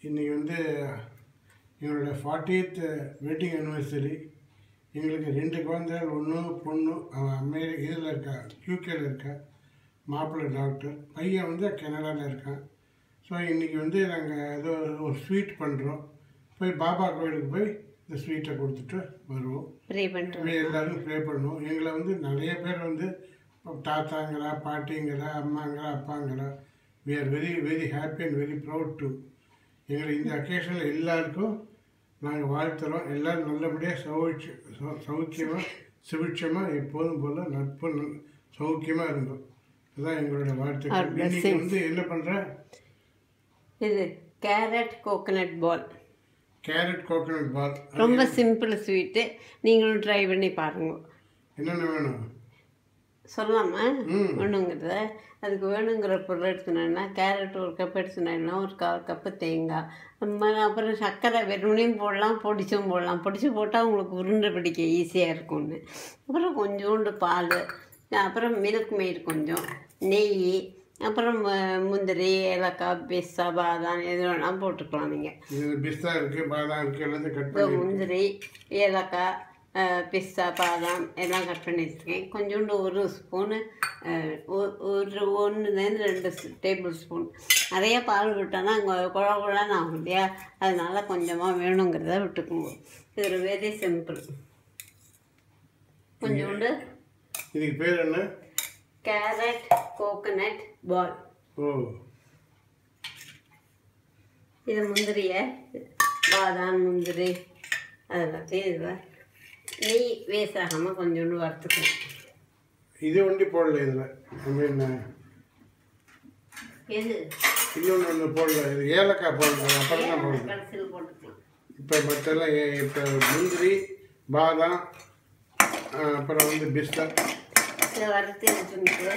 இன்றைக்கி வந்து எங்களோட ஃபார்ட்டியத் வெட்டிங் அனிவர்சரி எங்களுக்கு ரெண்டு குழந்தைகள் ஒன்று பொண்ணு அவன் அமெரி இதில் இருக்கா யூகேல இருக்கா மாப்பிள்ளை டாக்டர் பையன் வந்து கனடாவில் இருக்கான் ஸோ இன்றைக்கி வந்து நாங்கள் ஏதோ ஒரு ஸ்வீட் பண்ணுறோம் போய் பாபா கோயிலுக்கு போய் இந்த ஸ்வீட்டை கொடுத்துட்டு வருவோம் ப்ரே பண்ணிட்டு நம்ம எல்லாரும் ப்ரே பண்ணுவோம் எங்களை வந்து நிறைய பேர் வந்து தாத்தாங்களா பாட்டிங்களா அம்மாங்களா அப்பாங்களா we are very very happy and very proud to எங்களை இந்த அக்கேஷனில் எல்லாருக்கும் நாங்கள் வாழ்த்துறோம் எல்லோரும் நல்லபடியாக சௌச்சு சௌ- சௌக்கியமா சுபிட்சமாக எப்போதும் போல் நட்பு நல்- சௌக்கியமாக இருந்தோம் இதுதான் எங்களோட Our வாழ்த்துக்கள் இன்னைக்கு blessings. வந்து என்ன பண்ணுற இது கேரட் கோகனட் பால் கேரட் கோகனட் பால் ரொம்ப சிம்பிள் ஸ்வீட்டு நீங்களும் ட்ரை பண்ணி பாருங்க என்னென்ன வேணும் சொல்லலாமா ம். ஒன்றுங்கிறத அதுக்கு வேணுங்கிற பொருள் எடுத்துனேன்னா கேரட் ஒரு கப் எடுத்துனேன்னா ஒரு கால் கப்பு தேங்காய் நம்ம அப்புறம் சர்க்கரை வெறுமனையும் போடலாம் பொடிச்சும் போடலாம் பொடிச்சு போட்டால் உங்களுக்கு உருண்டை பிடிக்க ஈஸியாக இருக்கும்னு அப்புறம் கொஞ்சோண்டு பால் அப்புறம் மில்க் மேட் கொஞ்சம் நெய் அப்புறம் மு- முந்திரி ஏலக்காய் பிஸ்தா பாதாம் எது வேணாலும் போட்டுக்கலாம் நீங்கள் இது பிஸ்தா இருக்குது பாதாம் இருக்குது எல்லாத்தையும் கட் இப்போ பண்ணி முந்திரி ஏலக்காய் அஹ், பிஸ்தா பாதாம் எல்லாம் கட் பண்ணி வச்சுருக்கேன் கொஞ்சோண்டு ஒரு ஸ்பூனு அஹ், ஒ- ஒரு ஒன்றுலேருந்து ரெண்டு டேபிள் ஸ்பூன் நிறைய பால் விட்டோன்னா அங்கே குழ குழன்னு ஆகும் இல்லையா அதனால கொஞ்சமாக வேணுங்கிறத விட்டுக்குங்க இது வெரி சிம்பிள் கொஞ்சோண்டு இதுக்கு பேர் என்ன கேரட் கோகனட் பால் ஓ இது முந்திரியை பாதாம் முந்திரி அதெல்லாத்தையும் இதில் நெய் வேஸ்ட் ஆகாமல் கொஞ்சோண்டு வறுத்துக்கணும் இது ஒண்டி போடல இதில் ஐ மீன் எது இன்னொன்று ஒன்று போடல இது ஏலக்காய் போடல அப்புறம் தான் போடணும் கடைசியில் போட்டுக்கலாம் இப்போ மற்றெல்லாம் ஏ- இப்போ முந்திரி பாதாம் ஆ, அப்புறம் வந்து பிஸ்தா இதை வறுத்து வச்சுட்டு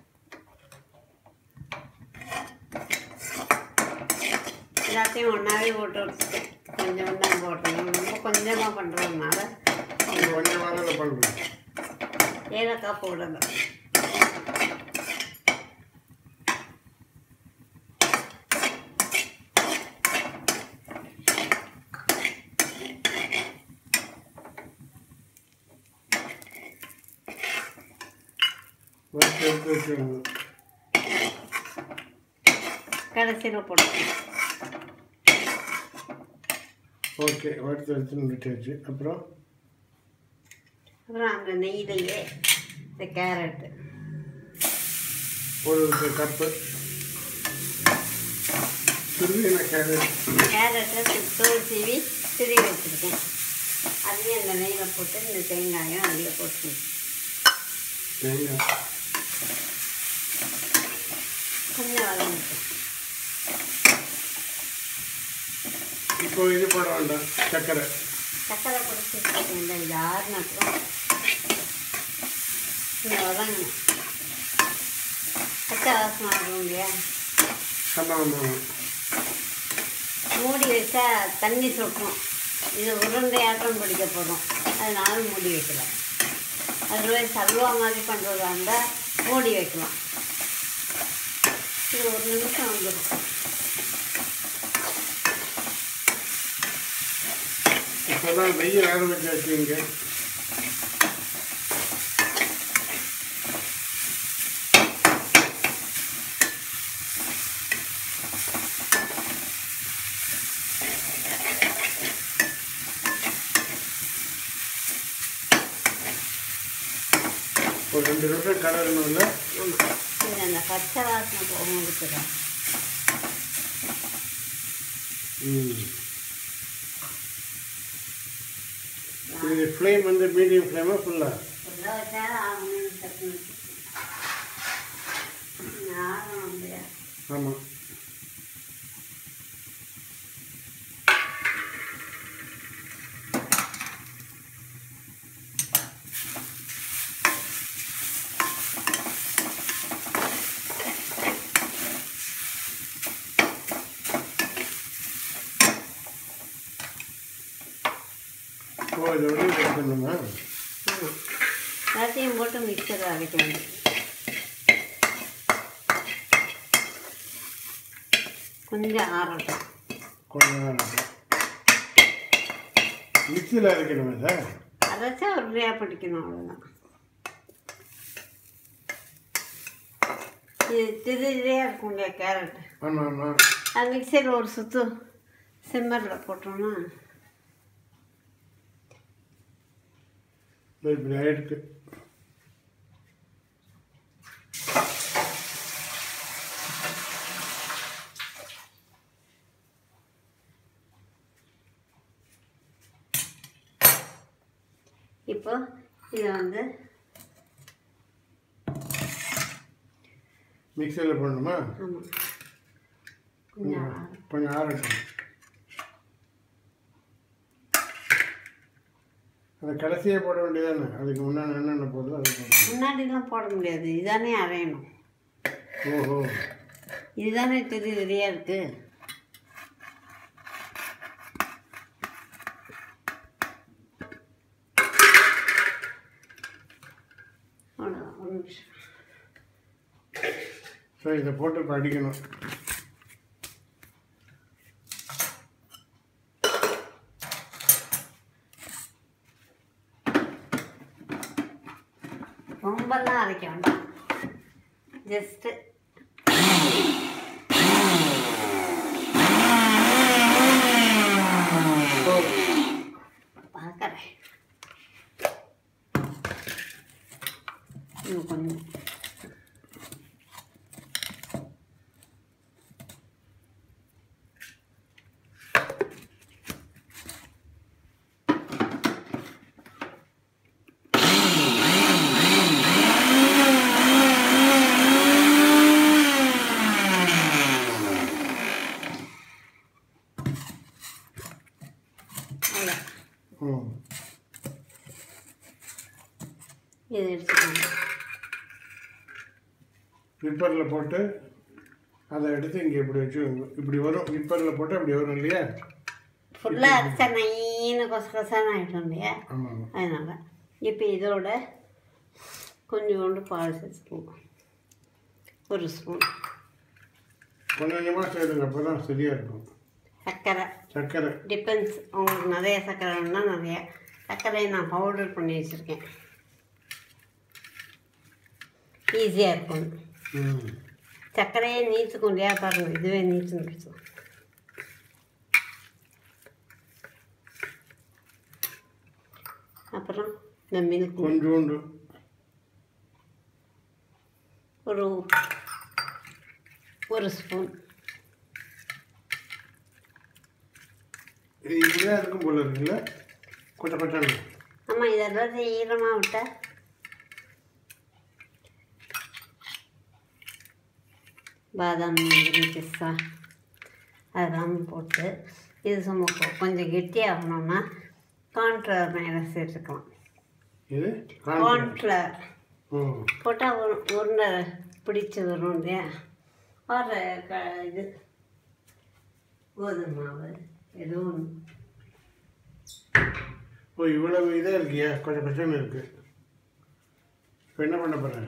எல்லாத்தையும் ஒன்றாவே போட்டு வச்சுட்டேன் கொஞ்சம் ஒன்றா போடுறேன் ரொம்ப கொஞ்சமாக பண்ணுறதுனால இது கொஞ்சம் வாங்கல பண்ணுறோம் ஏலக்காய் போடலை வறுத்து எடுத்து வச்சுக்கணும் கடைசியில் போட்டுக்கலாம் ஓகே வறுத்து எடுத்து விட்டாச்சு அப்புறம் அப்புறம் அந்த நெய்யிலேயே இந்த கேரட்டு ஒரு கப்பு துருவின கேரட் கேரட்டை தோல் சீவி திருவி வச்சுருக்கேன் அதையும் அந்த நெய்யில் போட்டு இந்த தேங்காயும் அதில் போட்டு தேங்காய் கொஞ்சம் வதங்கிட்டு இப்போ இது போட வேண்டாம் சர்க்கரை சக்கரை பிடிச்சி இந்த இது ஆறுன அப்புறம் இந்த வதங்கணும் பச்சை வாசனை ஆகும் இல்லையா ஆமாம் ஆமாம் மூடி வச்சா தண்ணி சொட்டும் இது உருண்டையாட்டம் பிடிக்க போதும் அதனால மூடி வைக்கலாம் அதுவே சல்வா மாதிரி பண்ணுறதா இருந்தால் மூடி வைக்கலாம் இது ஒரு நிமிஷம் வந்துடும் இப்போ தான் வெயில் ஆரம்பிச்சு வச்சுங்க ஒரு ரெண்டு நிமிஷம் கலரணும் இல்லை ஆமாம் இது அந்த பச்சை வாசனை போகும் கொடுத்துருக்கேன் ம் இது ஃப்ளேம் வந்து மீடியம் ஃப்ளேமா ஃபுல்லாக ஃபுல்லாக வச்சா ஆகணும்னு டக்குன்னு ஆகணும் இல்லையா ஆமாம் ஓ இது உடனே கொடுக்கணுமா ஆமாம் எல்லாத்தையும் போட்டு மிக்சர் அரைக்க வேண்டும் கொஞ்சம் ஆறட்டும் கொஞ்சம் நேரம் இருக்கும் மிக்சியில் அரைக்கணுமே சார் அரைச்சா உருளையாக பிடிக்கணும் அவ்வளோதான் இது திரு திரியாக இருக்கும் இல்லையா கேரட் ஆமாம் ஆமாம் அது மிக்சியில் ஒரு சுத்து சிம்மரில் போட்டோம்னா இதோ இப்படி ஆயிடுச்சு இப்போ இதை வந்து மிக்சியில் போடணுமா ஆமாம் கொஞ்சம் கொஞ்சம் ஆறட்டும் அதை கடைசியே போட வேண்டியதானே அதுக்கு முன்னாடி என்னென்ன போடுதோ அது போடணும் முன்னாடிலாம் போட முடியாது இதுதானே அரையணும் ஓஹோ இதுதானே திரி திரியாக இருக்குது அவ்வளோதான் ஒரு நிமிஷம் ஸோ இதை போட்டு இப்போ அடிக்கணும் ரொம்பலாம் அரைக்க வேண்டாம் ஜஸ்ட்டு பார்க்குறேன் இன்னும் கொஞ்சம் அவ்வளோ ம் இது எடுத்துக்கோங்க விப்பரில் போட்டு அதை எடுத்து இங்கே இப்படி வச்சு இப்படி வரும் விப்பரில் போட்டு அப்படி வரும் இல்லையா ஃபுல்லாக அரைச்சா நைன்னு கொச கொசான்னு ஆகிட்டோம் இல்லையா ஆமாம் அதனால் இப்போ இதோட கொஞ்சோண்டு பால் சேர்த்துக்குவோம் ஒரு ஸ்பூன் கொஞ்சம் கொஞ்சமாக சேருங்க அப்போ தான் சரியாக இருக்கும் சர்க்கரை சர்க்கரை டிபெண்ட்ஸ் உங்களுக்கு நிறைய சர்க்கரை வேணும்னா நிறைய சர்க்கரையை நான் பவுடர் பண்ணி வச்சுருக்கேன் ஈஸியாக இருக்கும் ம் சர்க்கரையே நீத்துக்கும் இல்லையா பாருங்கள் இதுவே நீத்துன்னு அப்புறம் இந்த மில்க் கொஞ்சோண்டு ஒரு ஒரு ஸ்பூன் இது இப்படியே இருக்கும் போல இருக்குல்ல கொட்ட கொட்டான ஆமாம் இதெல்லாம் ஈரமாக விட்டா பாதாம் முந்திரி பிஸ்தா அதெல்லாம் போட்டு இது சும்மா கொ- கொஞ்சம் கெட்டியாகணும்னா கார்ன்ஃப்ளவர் மேலே சேர்த்துக்கலாம் இது கான்ஃபிளவர். கார்ன்ஃப்ளவர் ஓ போட்டால் ஒரு உருண்டை பிடிச்சி வரும் இல்லையா ஒரு க இது கோதுமை மாவு ஏதோ ஒன்று ஓ இவ்வளவு இதாக இருக்கியா கொஞ்சம் பிரச்சனை இருக்கு இப்போ என்ன பண்ண போகிறேன்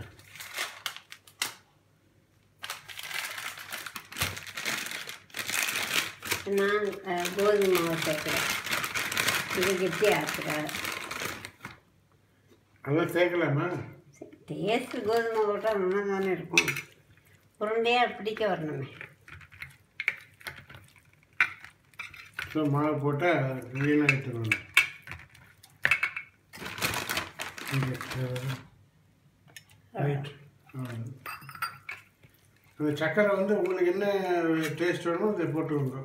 நான் அஹ், கோதுமை மாவு சேர்க்குறேன் இது கெட்டி ஆக்குறேன் அதெல்லாம் சேர்க்கலாமா டேஸ்ட் கோதுமை போட்டால் நல்லா தானே இருக்கும் உருண்டையாக பிடிக்க வரணுமே ஸோ மாவு போட்டால் க்ளீனாக எடுத்துக்கணும் ரைட் அந்த சக்கரை வந்து உங்களுக்கு என்ன டேஸ்ட் வேணுமோ அதை போட்டுக்கோங்க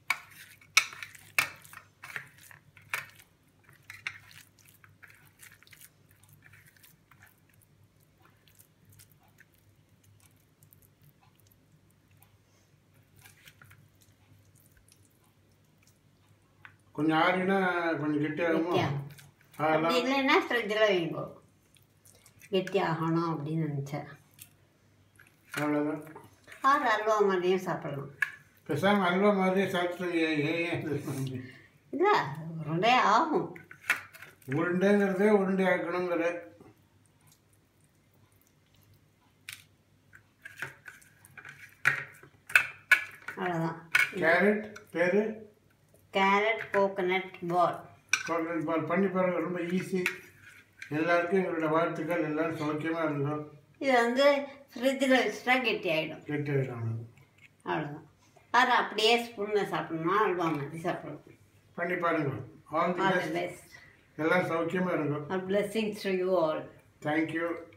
கொஞ்சம் ஆறினா கொஞ்சம் கெட்டியாகுமா கெட்டியாகும். அப்படி அதெல்லாம் இல்லைன்னா ஃப்ரிட்ஜில் வைங்கோ கெட்டி ஆகணும் அப்படின்னு நினச்சேன் அவ்வளோதான் ஆறு அல்வா மாதிரியும் சாப்பிடலாம் பேசாமல் அல்வா மாதிரியே சாப்பிட்டு ஏன் ஏன் ஏன் இது பண்ணி? இல்லை உருண்டே ஆகும் உருண்டைங்கிறதே உருண்டை ஆக்கணுங்கிற அவ்வளோதான் கேரட் பேர் கேரட் கோகனட் பால் கோகனட் பால் பண்ணி பாருங்க ரொம்ப ஈஸி எல்லாருக்கும் எங்களோட வாழ்த்துக்கள் எல்லாரும் சௌக்கியமாக இருந்தோம் இது வந்து ஃப்ரிட்ஜில் வச்சுட்டா கெட்டி ஆகிடும் கெட்டு ஆகிடும் அவ்வளோதான் அது அப்படியே ஸ்பூனில் சாப்பிடணும்னா அல்வா மாதிரி சாப்பிடணும் பண்ணி பாருங்க all the all the best best எல்லாம் சௌக்கியமாக இருங்க our blessings to you all thank you